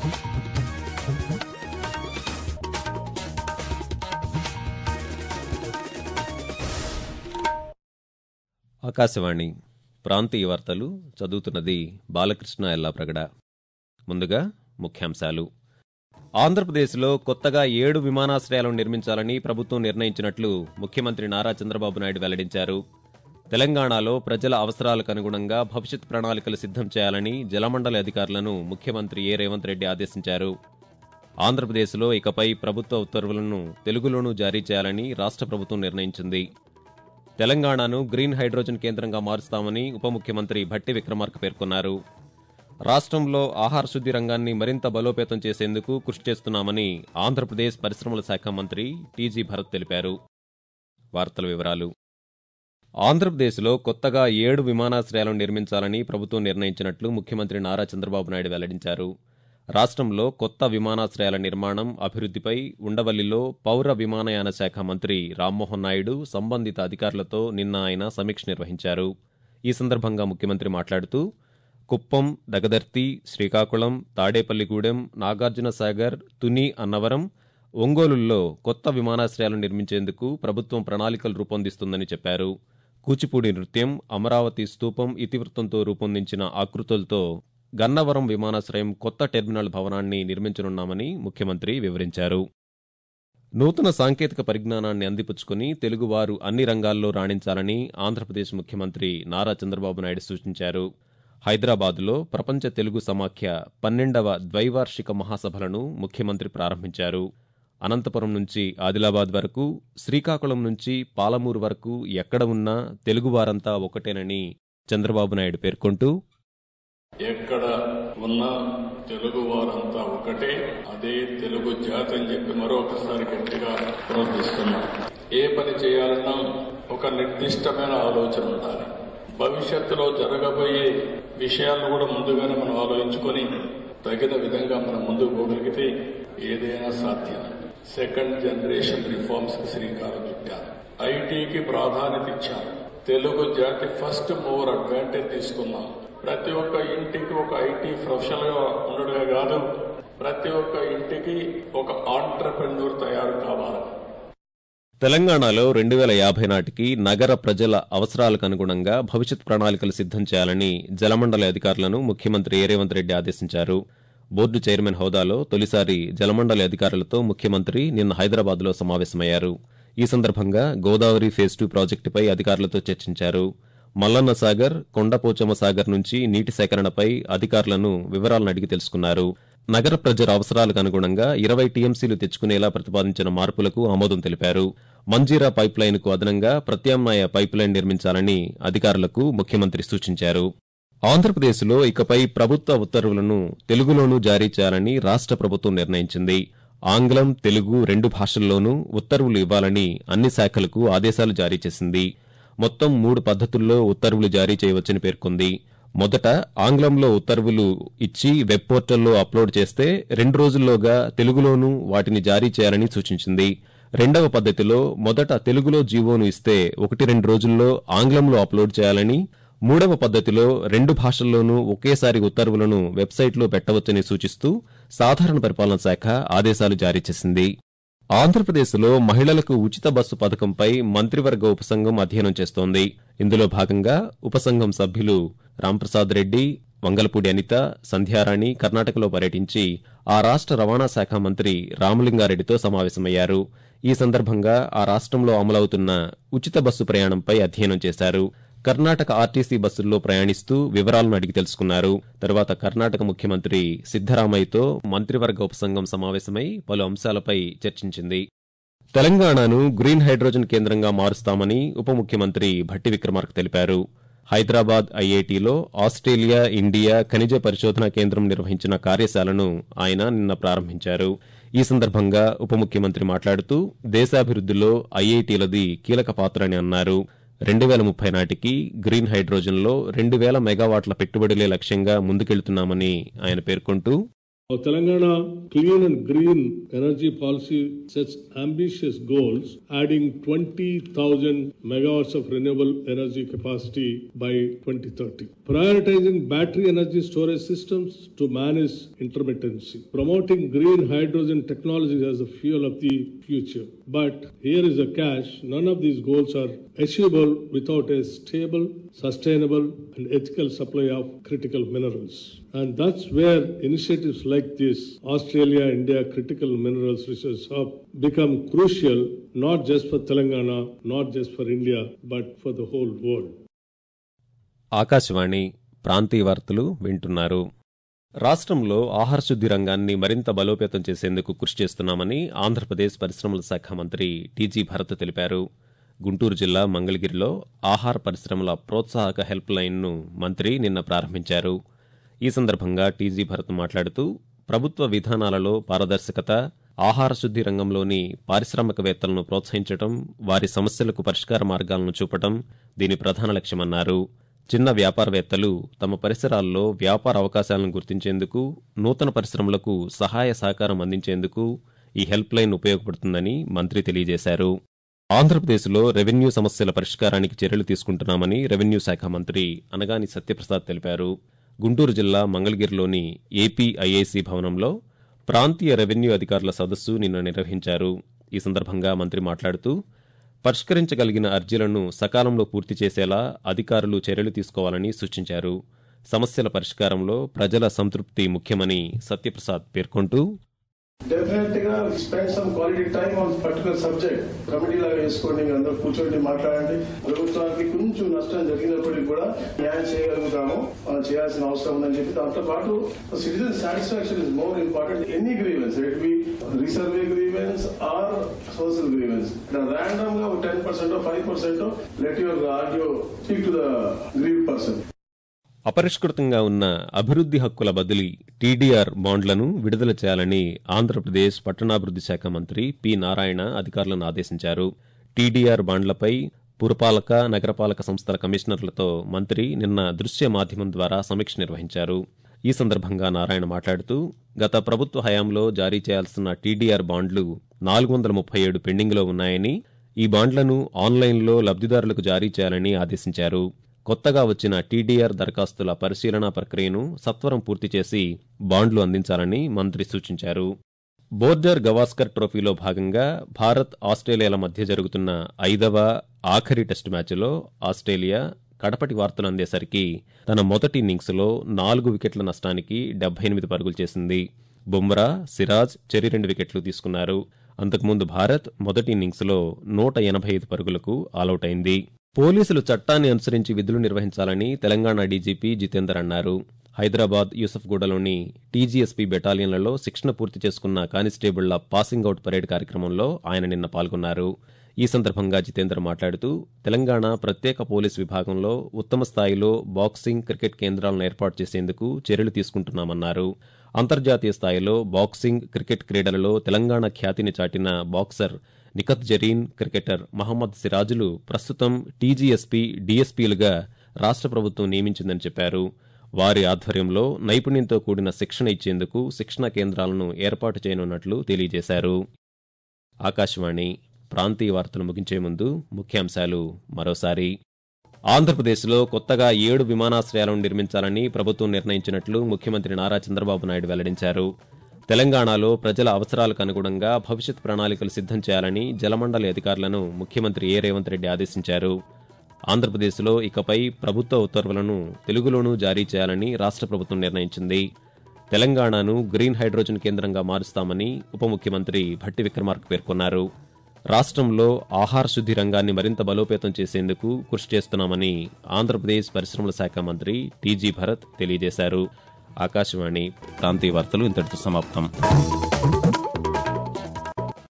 ఆకాశవాణి ప్రాంతీయ వార్తలు చదువుతున్నది బాలకృష్ణ ఎల్లాప్రగడ ముందుగా ముఖ్యాంశాలు ఆంధ్రప్రదేశ్లో కొత్తగా ఏడు విమానాశ్రయాలను నిర్మించాలని ప్రభుత్వం నిర్ణయించినట్లు ముఖ్యమంత్రి నారా చంద్రబాబు నాయుడు వెల్లడించారు తెలంగాణలో ప్రజల అవసరాలకు అనుగుణంగా భవిష్యత్ ప్రణాళికలు సిద్ధం చేయాలని జలమండలి అధికారులను ముఖ్యమంత్రి ఏ రేవంత్ రెడ్డి ఆదేశించారు ఆంధ్రప్రదేశ్లో ఇకపై ప్రభుత్వ ఉత్తర్వులను తెలుగులోనూ జారీ చేయాలని రాష్ట్ర ప్రభుత్వం నిర్ణయించింది తెలంగాణను గ్రీన్ హైడ్రోజన్ కేంద్రంగా మారుస్తామని ఉప ముఖ్యమంత్రి భట్టి విక్రమార్క పేర్కొన్నారు రాష్ట్రంలో ఆహార శుద్ధి రంగాన్ని మరింత బలోపేతం చేసేందుకు కృషి చేస్తున్నామని ఆంధ్రప్రదేశ్ పరిశ్రమల శాఖ మంత్రి టీజీ భరత్ తెలిపారు వార్తల వివరాలు ఆంధ్రప్రదేశ్లో కొత్తగా ఏడు విమానాశ్రయాలను నిర్మించాలని ప్రభుత్వం నిర్ణయించినట్లు ముఖ్యమంత్రి నారా చంద్రబాబు నాయుడు వెల్లడించారు రాష్ట్రంలో కొత్త విమానాశ్రయాల నిర్మాణం అభివృద్ధిపై ఉండవల్లిలో పౌర విమానయాన శాఖ మంత్రి రామ్మోహన్ నాయుడు సంబంధిత అధికారులతో నిన్న ఆయన సమీక్ష నిర్వహించారు ఈ సందర్భంగా ముఖ్యమంత్రి మాట్లాడుతూ కుప్పం దగదర్తి శ్రీకాకుళం తాడేపల్లిగూడెం నాగార్జునసాగర్ తుని అన్నవరం ఒంగోలుల్లో కొత్త విమానాశ్రయాలు నిర్మించేందుకు ప్రభుత్వం ప్రణాళికలు రూపొందిస్తుందని చెప్పారు కూచిపూడి నృత్యం అమరావతి స్తూపం ఇతివృత్తంతో రూపొందించిన ఆకృతులతో గన్నవరం విమానాశ్రయం కొత్త టెర్మినల్ భవనాన్ని నిర్మించనున్నామని ముఖ్యమంత్రి వివరించారు నూతన సాంకేతిక పరిజ్ఞానాన్ని అందిపుచ్చుకుని తెలుగువారు అన్ని రంగాల్లో రాణించాలని ఆంధ్రప్రదేశ్ ముఖ్యమంత్రి నారా చంద్రబాబు నాయుడు సూచించారు హైదరాబాద్లో ప్రపంచ తెలుగు సమాఖ్య పన్నెండవ ద్వైవార్షిక మహాసభలను ముఖ్యమంత్రి ప్రారంభించారు అనంతపురం నుంచి ఆదిలాబాద్ వరకు శ్రీకాకుళం నుంచి పాలమూరు వరకు ఎక్కడ ఉన్నా తెలుగువారంతా ఒకటేనని చంద్రబాబు నాయుడు పేర్కొంటూ ఎక్కడ ఉన్నా తెలుగు వారంతా ఒకటే అదే తెలుగు జాతి అని చెప్పి మరొకసారి గట్టిగా ప్రోత్సహిస్తున్నాం ఏ పని చేయాలన్నా ఒక నిర్దిష్టమైన ఆలోచన ఉండాలి భవిష్యత్తులో జరగబోయే విషయాలను కూడా ముందుగానే మనం ఆలోచించుకొని తగిన విధంగా మనం ముందుకు పోగలిగితే ఏదైనా సాధ్యం సెకండ్ జనరేషన్ రిఫార్మ్స్ కి శ్రీకారం చుట్టారు ఐటీకి ప్రాధాన్యత ఇచ్చారు తెలుగు జాతి ఫస్ట్ మూవర్ అడ్వాంటేజ్ తీసుకున్నాం ప్రతి ఒక్క ఇంటికి ఒక ఐటీ ప్రొఫెషనల్ గా ఉండడమే కాదు ప్రతి ఒక్క ఇంటికి ఒక ఆంటర్ప్రెన్యూర్ తయారు కావాలి తెలంగాణలో రెండు వేల యాభై నాటికి నగర ప్రజల అవసరాలకు అనుగుణంగా భవిష్యత్ ప్రణాళికలు సిద్ధం చేయాలని జలమండలి అధికారులను ముఖ్యమంత్రి ఏ రేవంత్ రెడ్డి ఆదేశించారు బోర్డు చైర్మన్ హోదాలో తొలిసారి జలమండలి అధికారులతో ముఖ్యమంత్రి నిన్న హైదరాబాద్లో సమావేశమయ్యారు ఈ సందర్భంగా గోదావరి ఫేజ్ టూ ప్రాజెక్టుపై అధికారులతో చర్చించారు మల్లన్న సాగర్ కొండపోచమ్మ సాగర్ నుంచి నీటి సేకరణపై అధికారులను వివరాలను అడిగి తెలుసుకున్నారు నగర ప్రజల అవసరాలకు అనుగుణంగా ఇరవై టీఎంసీలు తెచ్చుకునేలా ప్రతిపాదించిన మార్పులకు ఆమోదం తెలిపారు మంజీరా పైప్ లైన్ కు అదనంగా ప్రత్యామ్నాయ పైప్ లైన్ నిర్మించాలని అధికారులకు ముఖ్యమంత్రి సూచించారు ఆంధ్రప్రదేశ్లో ఇకపై ప్రభుత్వ ఉత్తర్వులను తెలుగులోనూ జారీ చేయాలని రాష్ట్ర ప్రభుత్వం నిర్ణయించింది ఆంగ్లం తెలుగు రెండు భాషల్లోనూ ఉత్తర్వులు ఇవ్వాలని అన్ని శాఖలకు ఆదేశాలు జారీ చేసింది మొత్తం మూడు పద్ధతుల్లో ఉత్తర్వులు జారీ చేయవచ్చని పేర్కొంది మొదట ఆంగ్లంలో ఉత్తర్వులు ఇచ్చి వెబ్ పోర్టల్లో అప్లోడ్ చేస్తే రెండు రోజుల్లోగా తెలుగులోనూ వాటిని జారీ చేయాలని సూచించింది రెండవ పద్ధతిలో మొదట తెలుగులో జీవోను ఇస్తే ఒకటి రెండు రోజుల్లో ఆంగ్లంలో అప్లోడ్ చేయాలని మూడవ పద్ధతిలో రెండు భాషల్లోనూ ఒకేసారి ఉత్తర్వులను వెబ్సైట్లో పెట్టవచ్చని సూచిస్తూ సాధారణ పరిపాలన శాఖ ఆదేశాలు జారీ చేసింది ఆంధ్రప్రదేశ్లో మహిళలకు ఉచిత బస్సు పథకంపై మంత్రివర్గ ఉపసంఘం అధ్యయనం చేస్తోంది ఇందులో భాగంగా ఉపసంఘం సభ్యులు రాంప్రసాద్ రెడ్డి వంగలపూడి అనిత సంధ్యారాణి కర్ణాటకలో పర్యటించి ఆ రాష్ట్ర రవాణా శాఖ మంత్రి రామలింగారెడ్డితో సమావేశమయ్యారు ఈ సందర్భంగా ఆ రాష్ట్రంలో అమలవుతున్న ఉచిత బస్సు ప్రయాణంపై అధ్యయనం చేశారు కర్ణాటక ఆర్టీసీ బస్సుల్లో ప్రయాణిస్తూ వివరాలను అడిగి తెలుసుకున్నారు తర్వాత కర్ణాటక ముఖ్యమంత్రి సిద్దరామయ్యతో మంత్రివర్గ ఉపసంఘం సమావేశమై పలు అంశాలపై చర్చించింది తెలంగాణను గ్రీన్ హైడ్రోజన్ కేంద్రంగా మారుస్తామని ఉప ముఖ్యమంత్రి భట్టి విక్రమార్క తెలిపారు హైదరాబాద్ ఐఐటీలో ఆస్ట్రేలియా ఇండియా ఖనిజ పరిశోధనా కేంద్రం నిర్వహించిన కార్యశాలను ఆయన నిన్న ప్రారంభించారు ఈ సందర్భంగా ఉప ముఖ్యమంత్రి మాట్లాడుతూ దేశాభివృద్దిలో ఐఐటీలది కీలక పాత్ర అని అన్నారు రెండు వేల ముప్పై నాటికి గ్రీన్ హైడ్రోజన్లో రెండు వేల మెగావాట్ల పెట్టుబడులే లక్ష్యంగా ముందుకెళ్తున్నామని ఆయన పేర్కొంటూ Our Telangana clean and green energy policy sets ambitious goals, adding 20,000 megawatts of renewable energy capacity by 2030. Prioritizing battery energy storage systems to manage intermittency. Promoting green hydrogen technology as a fuel of the future. But here is a catch none of these goals are achievable without a stable, sustainable, and ethical supply of critical minerals. And that's where initiatives like this, Australia India Critical Minerals Research Hub, become crucial not just for Telangana, not just for India, but for the whole world. Akashvani ప్రాంతీయ వార్తలు వింటున్నారు రాష్ట్రంలో ఆహార శుద్ధి రంగాన్ని మరింత బలోపేతం చేసేందుకు కృషి చేస్తున్నామని ఆంధ్రప్రదేశ్ పరిశ్రమల శాఖ మంత్రి టీజీ భరత్ తెలిపారు గుంటూరు జిల్లా మంగళగిరిలో ఆహార పరిశ్రమల ప్రోత్సాహక హెల్ప్ లైన్ను మంత్రి నిన్న ప్రారంభించారు ఈ సందర్భంగా టీజీ భరత్ మాట్లాడుతూ ప్రభుత్వ విధానాలలో పారదర్శకత ఆహార శుద్ధి రంగంలోని పారిశ్రామికవేత్తలను ప్రోత్సహించడం వారి సమస్యలకు పరిష్కార మార్గాలను చూపటం దీని ప్రధాన లక్ష్యమన్నారు చిన్న వ్యాపారవేత్తలు తమ పరిసరాల్లో వ్యాపార అవకాశాలను గుర్తించేందుకు నూతన పరిశ్రమలకు సహాయ సహకారం అందించేందుకు ఈ హెల్ప్ లైన్ ఉపయోగపడుతుందని మంత్రి తెలియజేశారు ఆంధ్రప్రదేశ్లో రెవెన్యూ సమస్యల పరిష్కారానికి చర్యలు తీసుకుంటున్నామని రెవెన్యూ శాఖ మంత్రి అనగాని సత్యప్రసాద్ తెలిపారు గుంటూరు జిల్లా మంగళగిరిలోని ఏపీ ఐఐసి భవనంలో ప్రాంతీయ రెవెన్యూ అధికారుల సదస్సు నిన్న నిర్వహించారు ఈ సందర్భంగా మంత్రి మాట్లాడుతూ పరిష్కరించగలిగిన అర్జీలను సకాలంలో పూర్తి చేసేలా అధికారులు చర్యలు తీసుకోవాలని సూచించారు సమస్యల పరిష్కారంలో ప్రజల సంతృప్తి ముఖ్యమని సత్యప్రసాద్ పేర్కొంటూ డెఫినెట్ గా spend some quality time on particular subject committee లాగా వేసుకోండి మీ అందరూ కూర్చోండి మాట్లాడండి ప్రభుత్వానికి కొంచెం నష్టం జరిగినప్పటికీ కూడా న్యాయం చేయగలుగుతాము మనం చేయాల్సిన అవసరం ఉందని చెప్పి దాంతో పాటు citizen satisfaction is more important any grievance it be resurvey grievance or social grievance random గా ten percent five percent let your RDO speak to the grieve person అపరిష్కృతంగా ఉన్న అభివృద్ది హక్కుల బదిలీ టీడీఆర్ బాండ్లను విడుదల చేయాలని ఆంధ్రప్రదేశ్ పట్టణాభివృద్ది శాఖ మంత్రి పి నారాయణ అధికారులను ఆదేశించారు టీడీఆర్ బాండ్లపై పురపాలక నగరపాలక సంస్థల కమిషనర్లతో మంత్రి నిన్న దృశ్య మాధ్యమం ద్వారా సమీక్ష నిర్వహించారు ఈ సందర్భంగా నారాయణ మాట్లాడుతూ గత ప్రభుత్వ హయాంలో జారీ చేయాల్సిన టీడీఆర్ బాండ్లు నాలుగు వందల ముప్పై ఏడు పెండింగ్లో ఉన్నాయని ఈ బాండ్లను ఆన్లైన్లో లబ్దిదారులకు జారీ చేయాలని ఆదేశించారు కొత్తగా వచ్చిన టీడీఆర్ దరఖాస్తుల పరిశీలన ప్రక్రియను సత్వరం పూర్తి చేసి బాండ్లు అందించాలని మంత్రి సూచించారు బోర్డర్ గవాస్కర్ ట్రోఫీలో భాగంగా భారత్ ఆస్ట్రేలియాల మధ్య జరుగుతున్న ఐదవ ఆఖరి టెస్టు మ్యాచ్లో ఆస్ట్రేలియా కడపటి వార్తలు అందేసరికి తన మొదటి ఇన్నింగ్స్లో నాలుగు వికెట్ల నష్టానికి డెబ్బై ఎనిమిది పరుగులు చేసింది బుమ్రా సిరాజ్ చెరి రెండు వికెట్లు తీసుకున్నారు అంతకుముందు భారత్ మొదటి ఇన్నింగ్స్లో నూట ఎనభై ఐదు పరుగులకు ఆలౌట్ అయింది పోలీసులు చట్టాన్ని అనుసరించి విధులు నిర్వహించాలని తెలంగాణ డీజీపీ జితేందర్ అన్నారు హైదరాబాద్ యూసఫ్గూడలోని టీజీఎస్పీ బెటాలియన్లలో శిక్షణ పూర్తి చేసుకున్న కానిస్టేబుళ్ల పాసింగ్ అవుట్ పరేడ్ కార్యక్రమంలో ఆయన నిన్న పాల్గొన్నారు ఈ సందర్భంగా జితేందర్ మాట్లాడుతూ తెలంగాణ ప్రత్యేక పోలీస్ విభాగంలో ఉత్తమ స్థాయిలో బాక్సింగ్ క్రికెట్ కేంద్రాలను ఏర్పాటు చేసేందుకు చర్యలు తీసుకుంటున్నామన్నారు అంతర్జాతీయ స్థాయిలో బాక్సింగ్ క్రికెట్ క్రీడలలో తెలంగాణ ఖ్యాతిని చాటిన బాక్సర్ నిఖత్ జరీన్ క్రికెటర్ మహమ్మద్ సిరాజులు ప్రస్తుతం టీజీఎస్పీ డీఎస్పీలుగా రాష్ట్ర ప్రభుత్వం నియమించిందని చెప్పారు వారి ఆధ్వర్యంలో నైపుణ్యంతో కూడిన శిక్షణ ఇచ్చేందుకు శిక్షణ కేంద్రాలను ఏర్పాటు చేయనున్నట్లు తెలియజేశారు ఆకాశవాణి ప్రాంతీయ వార్తలు ముగించే ముందు ముఖ్యాంశాలు మరోసారి ఆంధ్రప్రదేశ్లో కొత్తగా ఏడు విమానాశ్రయాలను నిర్మించాలని ప్రభుత్వం నిర్ణయించినట్లు ముఖ్యమంత్రి నారా చంద్రబాబు నాయుడు వెల్లడించారు తెలంగాణలో ప్రజల అవసరాలకు అనుగుణంగా భవిష్యత్ ప్రణాళికలు సిద్ధం చేయాలని జలమండలి అధికారులను ముఖ్యమంత్రి ఏ రేవంత్ రెడ్డి ఆదేశించారు ఆంధ్రప్రదేశ్లో ఇకపై ప్రభుత్వ ఉత్తర్వులను తెలుగులోనూ జారీ చేయాలని రాష్ట్ర ప్రభుత్వం నిర్ణయించింది తెలంగాణను గ్రీన్ హైడ్రోజన్ కేంద్రంగా మారుస్తామని ఉప ముఖ్యమంత్రి భట్టి విక్రమార్క పేర్కొన్నారు రాష్ట్రంలో ఆహార శుద్ధి రంగాన్ని మరింత బలోపేతం చేసేందుకు కృషి చేస్తున్నామని ఆంధ్రప్రదేశ్ పరిశ్రమల శాఖ మంత్రి టీజీ భరత్ తెలియజేశారు ఆకాశవాణి ప్రాంతీయ వార్తలు ఇంతటితో సమాప్తం